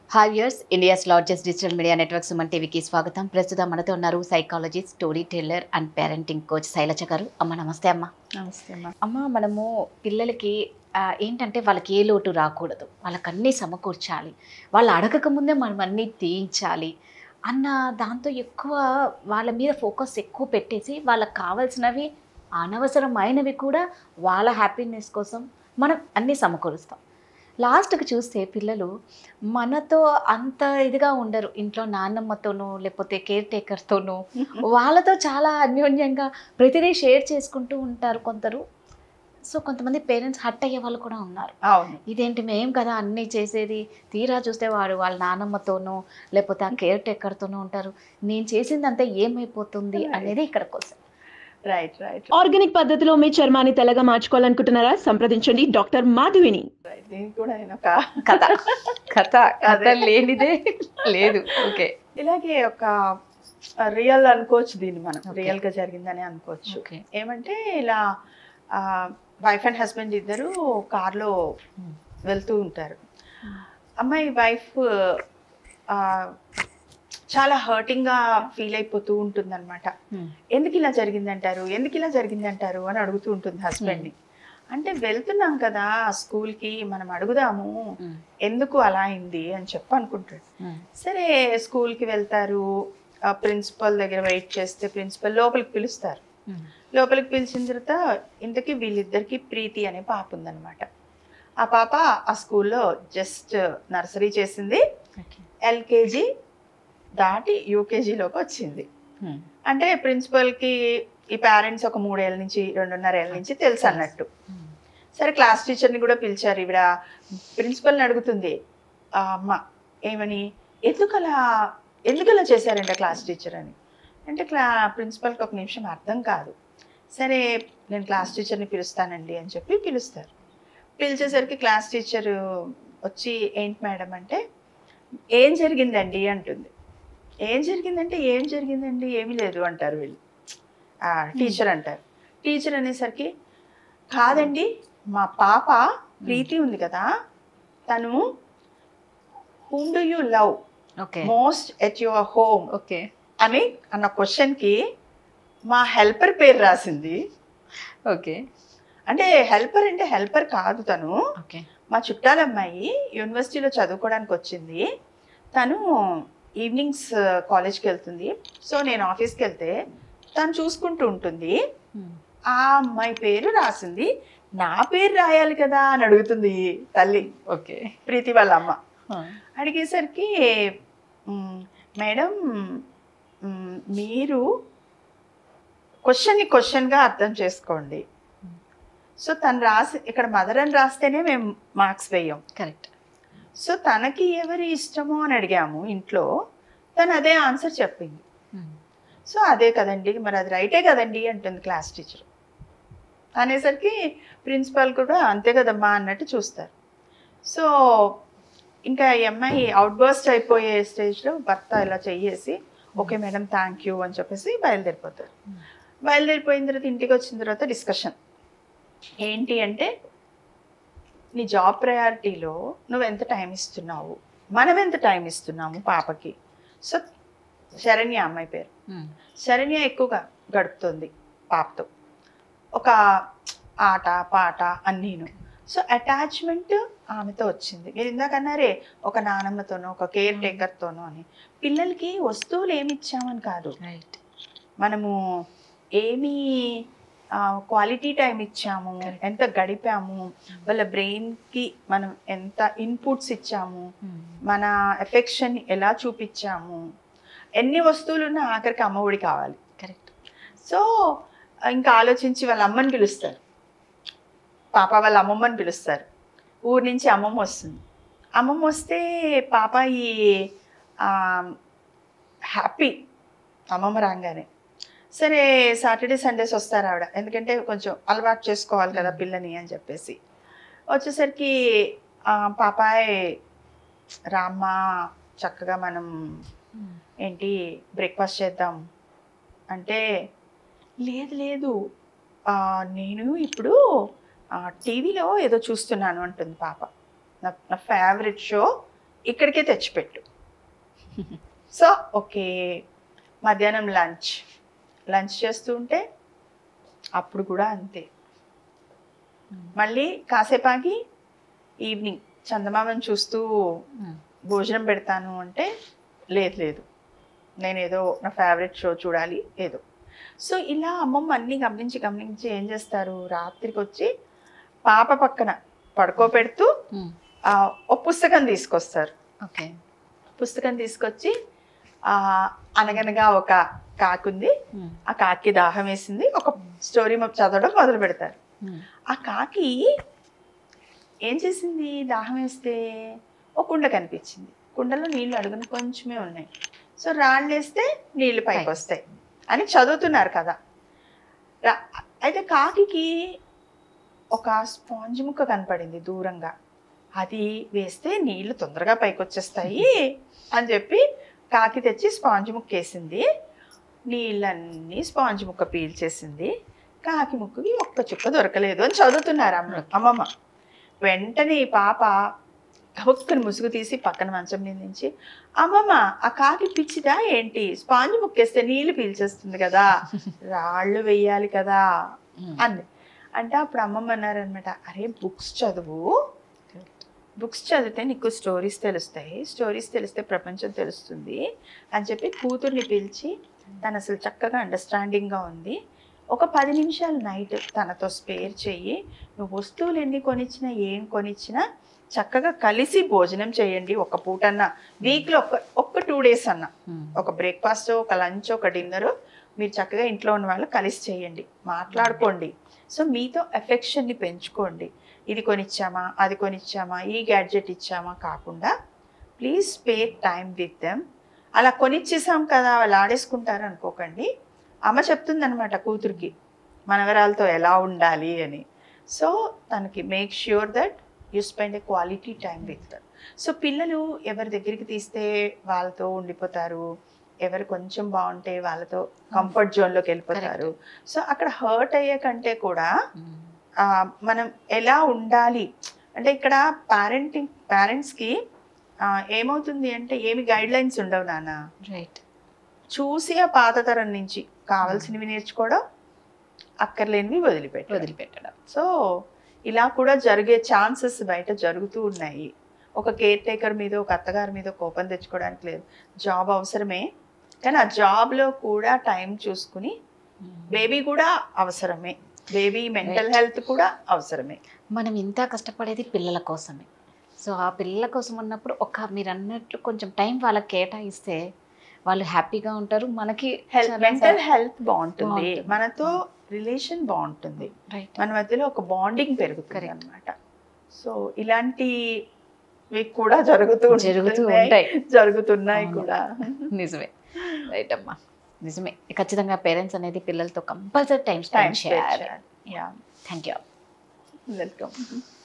Hi viewers India's largest digital media network Suman టీవీకి స్వాగతం ప్రస్తుతం మనతో ఉన్నారు psychologist storyteller and parenting coach Shailaja garu అమ్మ నమస్తే అమ్మ నమస్తే అమ్మా అమ్మ మనము పిల్లలకి ఆ, ఏంటంటే వాళ్ళకి ఏ లోటు రాకూడదు వాళ్ళకి అన్నీ సమకూర్చాలి వాళ్ళు అడగక ముందే మనం అన్నీ తీయించాలి అన్న దాంతో ఎక్కువ వాళ్ళ మీద ఫోకస్ ఎక్కువ పెట్టేసి వాళ్ళకి కావాల్సినవి అనవసరమైనవి కూడా వాళ్ళ హ్యాపీనెస్ కోసం మనం అన్నీ సమకూరుస్తాం లాస్ట్కి చూస్తే పిల్లలు మనతో అంత ఇదిగా ఉండరు ఇంట్లో నాన్నమ్మతోనూ లేకపోతే కేర్ టేకర్తోనూ వాళ్ళతో చాలా అన్యోన్యంగా ప్రతిదీ షేర్ చేసుకుంటూ ఉంటారు కొందరు సో కొంతమంది పేరెంట్స్ హట్ అయ్యే వాళ్ళు కూడా ఉన్నారు అవును ఇదేంటి మేం కదా అన్నీ చేసేది తీరా చూస్తే వాడు వాళ్ళ నాన్నమ్మతోనో లేకపోతే ఆ కేర్ టేకర్తోనో ఉంటారు నేను చేసిందంతా ఏమైపోతుంది Right. అనేది ఇక్కడ కోసం రైట్ రైట్ ఆర్గానిక్ పద్ధతిలో మీ చర్మాన్ని తెల్లగా మార్చుకోవాలనుకుంటున్నారా సంప్రదించండి డాక్టర్ మాధవిని రైట్ దీనికి కూడా నేను ఒక కథ కథ కథ అదే. లేనిదే లేదు ఓకే ఇలాగే ఒక రియల్ అనుకోవచ్చు దీన్ని మనం Okay. రియల్ గా జరిగిందని అనుకోవచ్చు ఓకే ఏమంటే ఇలా వైఫ్ అండ్ హస్బెండ్ ఇద్దరు కార్లో Hmm. వెళ్తూ ఉంటారు అమ్మాయి వైఫ్ చాలా హర్టింగ్ గా ఫీల్ అయిపోతూ ఉంటుంది అనమాట ఎందుకు ఇలా జరిగిందంటారు ఎందుకు ఇలా జరిగిందంటారు అని అడుగుతూ ఉంటుంది హస్బెండ్ని అంటే వెళ్తున్నాం కదా స్కూల్కి మనం అడుగుదాము ఎందుకు అలా అయింది అని చెప్పి అనుకుంటాడు సరే స్కూల్కి వెళ్తారు ప్రిన్సిపల్ దగ్గర వెయిట్ చేస్తే ప్రిన్సిపల్ లోపలికి పిలుస్తారు లోపలికి పిలిచిన తర్వాత ఇంతకీ వీళ్ళిద్దరికి ప్రీతి అనే పాప ఉందన్నమాట ఆ పాప ఆ స్కూల్లో జస్ట్ నర్సరీ చేసింది ఎల్కేజీ దాటి యూకేజీలోకి వచ్చింది అంటే ప్రిన్సిపల్కి ఈ పేరెంట్స్ ఒక మూడేళ్ళ నుంచి రెండున్నర ఏళ్ళ నుంచి తెలుసు అన్నట్టు సరే క్లాస్ టీచర్ని కూడా పిలిచారు ఈవిడ ప్రిన్సిపల్ని అడుగుతుంది ఆ అమ్మ ఏమని ఎందుకు అలా ఎందుకు అలా చేశారంట క్లాస్ టీచర్ అని అంటే క్లా ప్రిన్సిపల్కి ఒక నిమిషం అర్థం కాదు సరే నేను క్లాస్ టీచర్ని పిలుస్తానండి అని చెప్పి పిలుస్తారు పిలిచేసరికి క్లాస్ టీచర్ వచ్చి ఏంటి మేడం అంటే ఏం జరిగిందండి అంటుంది ఏం జరిగిందంటే ఏం జరిగిందండి ఏమీ లేదు అంటారు వీళ్ళు ఆ, టీచర్ అంటారు టీచర్ అనేసరికి కాదండి మా పాప ప్రీతి ఉంది కదా తను whom do you love okay most at your home okay అని అన్న క్వశ్చన్కి మా హెల్పర్ పేరు రాసింది ఓకే అంటే హెల్పర్ అంటే హెల్పర్ కాదు తను ఓకే మా చుట్టాలమ్మాయి యూనివర్సిటీలో చదువుకోవడానికి వచ్చింది తను ఈవినింగ్స్ కాలేజ్కి వెళ్తుంది సో నేను ఆఫీస్కి వెళ్తే తను చూసుకుంటూ ఉంటుంది ఆ అమ్మాయి పేరు రాసింది నా పేరు రాయాలి కదా అని అడుగుతుంది తల్లి ఓకే ప్రీతి వాళ్ళ అమ్మ అడిగేసరికి "మ్, మేడం మ్, మీరు క్వశ్చన్ని క్వశ్చన్గా అర్థం చేసుకోండి సో తను రాసి ఇక్కడ మదర్ అని రాస్తేనే మేము మార్క్స్ వేయం కరెక్ట్ సో తనకి ఎవరి ఇష్టమో అని అడిగాము ఇంట్లో తను అదే ఆన్సర్ చెప్పింది సో అదే కదండి మరి అది రైటే కదండి అంటుంది క్లాస్ టీచర్ అనేసరికి ప్రిన్సిపాల్ కూడా అంతే కదమ్మా అన్నట్టు చూస్తారు సో ఇంకా ఈ అమ్మాయి అవుట్ బర్స్ట్ అయిపోయే స్టేజ్లో భర్త ఇలా చెయ్యేసి ఓకే మేడం థ్యాంక్ యూ అని చెప్పేసి బయలుదేరిపోతారు బయలుదేరిపోయిన తర్వాత ఇంటికి వచ్చిన తర్వాత డిస్కషన్ ఏంటి అంటే నీ జాబ్ ప్రయారిటీలో నువ్వు ఎంత టైం ఇస్తున్నావు మనం ఎంత టైం ఇస్తున్నాము పాపకి సో శరణ్య అమ్మాయి పేరు శరణ్య ఎక్కువగా గడుపుతుంది పాపతో ఒక ఆట పాట అన్నీను సో అటాచ్మెంట్ ఆమెతో వచ్చింది మీరు ఇందాక అన్నారే ఒక నానమ్మతోనో ఒక కేర్ టేకర్తోనో అని పిల్లలకి వస్తువులు ఏమి ఇచ్చామని కాదు రైట్ మనము ఏమి క్వాలిటీ టైం ఇచ్చాము ఎంత గడిపాము వాళ్ళ బ్రెయిన్కి మనం ఎంత ఇన్పుట్స్ ఇచ్చాము మన ఎఫెక్షన్ ఎలా చూపించాము ఎన్ని వస్తువులు ఉన్నా ఆఖరికి అమ్మఒడి కావాలి కరెక్ట్ సో ఇంకా ఆలోచించి వాళ్ళ అమ్మని పిలుస్తారు పాప వాళ్ళ అమ్మమ్మని పిలుస్తారు ఊరి నుంచి అమ్మమ్మ వస్తుంది అమ్మమ్మ వస్తే పాప ఈ హ్యాపీ అమ్మమ్మ రాగానే సరే సాటర్డే సండేస్ వస్తారు ఆవిడ ఎందుకంటే కొంచెం అలవాటు చేసుకోవాలి కదా పిల్లని అని చెప్పేసి వచ్చేసరికి ఆ, పాపాయ్ రామ్మ చక్కగా మనం ఏంటి బ్రేక్ఫాస్ట్ చేద్దాం అంటే లేదు లేదు ఆ, నేను ఇప్పుడు టీవీలో ఏదో చూస్తున్నాను అంటుంది పాప నా నా ఫేవరెట్ షో ఇక్కడికే తెచ్చిపెట్టు సో ఓకే మధ్యాహ్నం లంచ్ లంచ్ చేస్తూ ఉంటే అప్పుడు కూడా అంతే మళ్ళీ కాసేపు ఆగి ఈవినింగ్ చందమామని చూస్తూ భోజనం పెడతాను అంటే లేదు లేదు నేను ఏదో నా ఫేవరెట్ షో చూడాలి ఏదో సో ఇలా అమ్మమ్మ అన్నీ గమనించి గమనించి ఏం చేస్తారు రాత్రికి వచ్చి పాప పక్కన పడుకోబెడుతూ ఆ, ఒక పుస్తకం తీసుకొస్తారు ఓకే పుస్తకం తీసుకొచ్చి ఆ, అనగనగా ఒక కాకుంది ఆ కాకి దాహం వేసింది ఒక స్టోరీ చదవడం మొదలు పెడతారు ఆ కాకి ఏం చేసింది దాహం వేస్తే ఒక కుండ కనిపించింది కుండలో నీళ్లు అడుగున కొంచెమే ఉన్నాయి సో రాళ్ళు వేస్తే నీళ్లు పైకి పైకి. వస్తాయి అని చదువుతున్నారు కదా రా- అయితే కాకికి ఒక స్పాంజ్ ముక్క కనపడింది దూరంగా అది వేస్తే నీళ్లు తొందరగా పైకి వచ్చేస్తాయి అని చెప్పి కాకి తెచ్చి స్పాంజ్ ముక్క వేసింది నీళ్ళన్నీ స్పాంజ్ ముక్క పీల్చేసింది కాకి ముక్కుకి ఒక్క చుక్క దొరకలేదు అని చదువుతున్నారు అమ్మ అమ్మమ్మ వెంటనే ఈ పాప గబుక్కుని ముసుగు తీసి పక్కన మంచం మీద నుంచి అమ్మమ్మ ఆ కాకి పిచ్చిదా ఏంటి స్పాంజ్ ముక్కేస్తే నీళ్లు పీల్చేస్తుంది కదా రాళ్ళు వెయ్యాలి కదా అంది అంటే అప్పుడు అమ్మమ్మ అన్నారనమాట అరే బుక్స్ చదువు బుక్స్ చదివితే నీకు స్టోరీస్ తెలుస్తాయి స్టోరీస్ తెలిస్తే ప్రపంచం తెలుస్తుంది అని చెప్పి కూతుర్ని పిలిచి తను అసలు చక్కగా అండర్స్టాండింగ్గా ఉంది ఒక పది నిమిషాలు నైట్ తనతో స్పేర్ చెయ్యి నువ్వు వస్తువులు ఎన్ని కొనిచ్చినా ఏం కొనిచ్చినా చక్కగా కలిసి భోజనం చేయండి ఒక పూటన్నా వీక్లో ఒక ఒక్క టూ డేస్ అన్నా ఒక బ్రేక్ఫాస్ట్ ఒక లంచ్ ఒక డిన్నర్ మీరు చక్కగా ఇంట్లో ఉన్న వాళ్ళు కలిసి చేయండి మాట్లాడుకోండి సో మీతో ఎఫెక్షన్ని పెంచుకోండి ఇది కొనిచ్చామా అది కొనిచ్చామా ఈ గ్యాడ్జెట్ ఇచ్చామా కాకుండా please spend time with them అలా కొనిచ్చేసాం కదా వాళ్ళు ఆడేసుకుంటారు అనుకోకండి అమ్మ చెప్తుందనమాట కూతురికి మనవరాలతో ఎలా ఉండాలి అని సో తనకి make sure that you spend a quality time with them so పిల్లలు ఎవరి దగ్గరికి తీస్తే వాళ్ళతో ఉండిపోతారు ఎవరు కొంచెం బాగుంటే వాళ్ళతో కంఫర్ట్ జోన్లోకి వెళ్ళిపోతారు సో అక్కడ హర్ట్ అయ్యే కంటే కూడా ఆ, మనం ఎలా ఉండాలి అంటే ఇక్కడ పేరెంటింగ్ పేరెంట్స్కి ఏమవుతుంది అంటే ఏమి గైడ్ లైన్స్ ఉండవు నాన్న రైట్ చూసి ఆ పాత తరం నుంచి కావాల్సినవి నేర్చుకోవడం అక్కర్లేనివి వదిలిపెట్టడం వదిలిపెట్టడం సో ఇలా కూడా జరిగే ఛాన్సెస్ బయట జరుగుతూ ఉన్నాయి ఒక కేర్ టేకర్ మీద ఒక అత్తగారి మీద కోపం తెచ్చుకోవడానికి లేదు జాబ్ అవసరమే కానీ ఆ జాబ్లో కూడా టైం చూసుకుని బేబీ కూడా అవసరమే బేబీ మెంటల్ హెల్త్ కూడా అవసరమే మనం ఇంత కష్టపడేది పిల్లల కోసమే సో ఆ పిల్లల కోసం ఉన్నప్పుడు ఒక మీరు అన్నట్లు కొంచెం టైం వాళ్ళకి కేటాయిస్తే వాళ్ళు హ్యాపీగా ఉంటారు మనకి హెల్త్ మెంటల్ హెల్త్ బాగుంటుంది బాగుంటుంది. మనతో రిలేషన్ బాగుంటుంది రైట్ మన మధ్యలో ఒక బాండింగ్ పెరుగుతుంది Correct. అనమాట సో ఇలాంటి కూడా జరుగుతూ జరుగుతూ ఉంటున్నాయి. ఉంటాయి జరుగుతున్నాయి అవును. కూడా నిజమే రైట్ అమ్మా నిజమే ఖచ్చితంగా పేరెంట్స్ అనేది పిల్లలతో కంపల్సరీ టైం టైం స్పెండ్ చేయాలి యా థ్యాంక్ యూ వెల్కమ్